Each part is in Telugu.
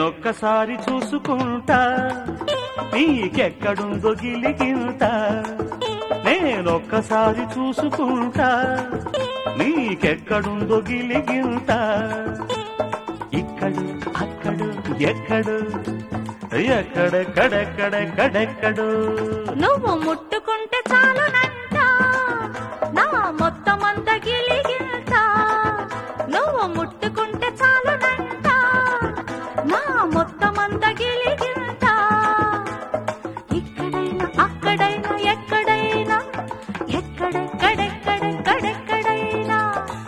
నేనొక్కసారి చూసుకుంటా నీకెక్కడుందో గిలిగింత నేనొక్కసారి చూసుకుంటా నీకెక్కడుందో గిలిగింత ఇక్కడు అక్కడు ఎక్కడు ఎక్కడెక్కడెక్కడెక్కడెక్కడు నువ్వు ముట్టుకుంటే చాలునంట నా మొత్తం అంత గిలిగిల్త నువ్వు ముట్టుకుంటే చాలునంట నా మొత్తం అంత గిలిగిల్త ఇక్కడైనా అక్కడైనా ఎక్కడైనా ఎక్కడెక్కడెక్కడెక్కడెక్కడైనా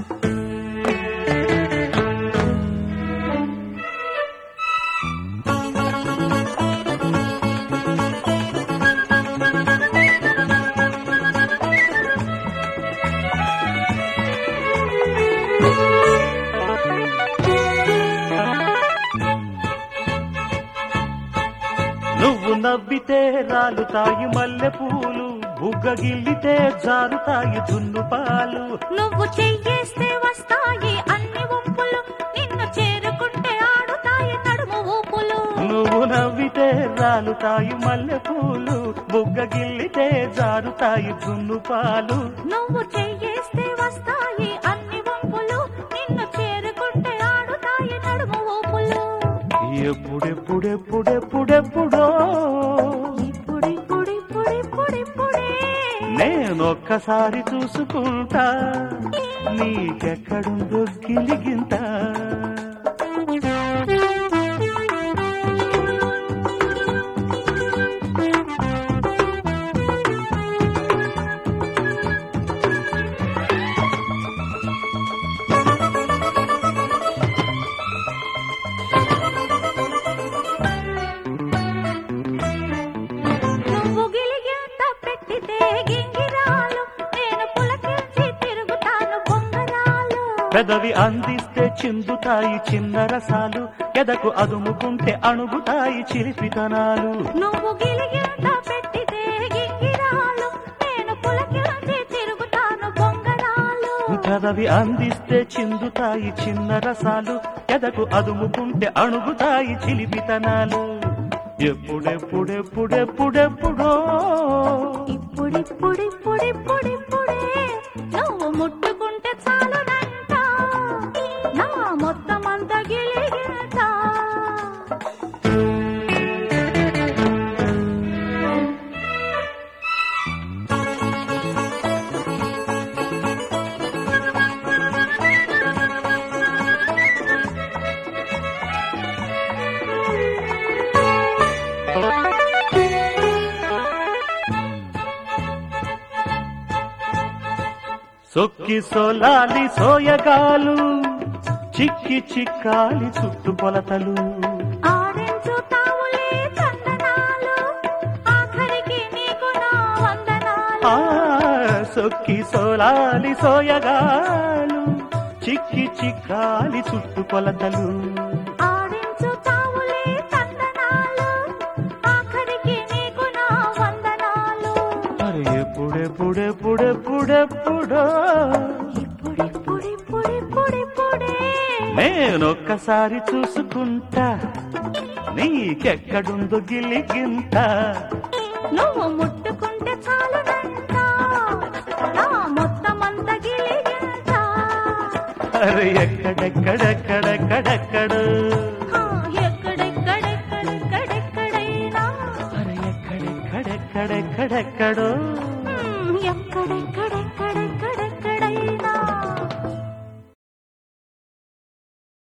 నువ్వు నవ్వితే రాలుతాయి మల్లె పూలు బుగ్గగిల్లితే జారుతాయి దున్ను పాలు నువ్వు చెయ్యేస్తే వస్తాయి అన్ని ఒప్పులు నిన్ను చేరుకుంటే ఆడుతాయి నడుము ఊపులు నువ్వు నవ్వితే రాలుతాయి మల్లె పూలు బుగ్గగిల్లితే జారుతాయి దున్ను పాలు నువ్వు చెయ్యేస్తే వస్తాయి అన్ని వంపులు నిన్ను చేరుకుంటే ఆడుతాయి నడుము ఊపులు ఎప్పుడెప్పుడెప్పుడెప్పుడెప్పుడో ఇప్పుడిప్పుడిప్పుడిప్పుడిప్పుడే నేనొక్కసారి చూసుకుంటా నీకెక్కడుందో గిలిగింత నువ్వు గిలిగేంత పెట్టితే గింగిరాలు నేను పులకించి తిరుగుతాను బొంగరాలు పెదవి అందిస్తే చిందుతాయి చిన్న రసాలు ఎదకు అదుముకుంటే అణుగుతాయి చిలిపితనాలు నువ్వు గిలిగేంత పెట్టితే గింగిరాలు నేను పులకించి తిరుగుతాను బొంగరాలు పెదవి అందిస్తే చిందుతాయి చిన్న రసాలు ఎదకు అదుముకుంటే అణుగుతాయి చిలిపితనాలు ఎప్పుడెప్పుడెప్పుడెప్పుడెప్పుడో ఇప్పుడిప్పుడిప్పుడిప్పుడిప్పుడే నువ్వు ముట్టుకుంటే చాలునంట నా మొత్తం అంత గిలిగిల్తా సొక్కి సోలాలి సోయగాలు చిక్కి చిక్కాలి చుట్టు పొలతలు ఆడించుతావులే చందనాలు ఆఖరికి నీకు నా వందనాలు ఆ సొక్కి సోలాలి సోయగాలు చిక్కి చిక్కాలి చుట్టు పొలతలు ఆడించుతావులే చందనాలు ఆఖరికి నీకు నా వందనాలు మరి ఎప్పుడెప్పుడెప్పుడెప్పుడెప్పుడో ఇప్పుడిప్పుడిప్పుడిప్పుడిప్పుడే నేనొక్కసారి చూసుకుంటా నీకెక్కడుందో గిలిగింత నువ్వు ముట్టుకుంటే చాలునంట నా మొత్తం అంత గిలిగింత అరే ఎక్కడెక్కడెక్కడెక్కడెక్కడు ఆ, ఎక్కడెక్కడెక్కడెక్కడెక్కడైనా అరే ఎక్కడెక్కడెక్కడెక్కడెక్కడో మ్, ఎక్కడెక్కడెక్కడ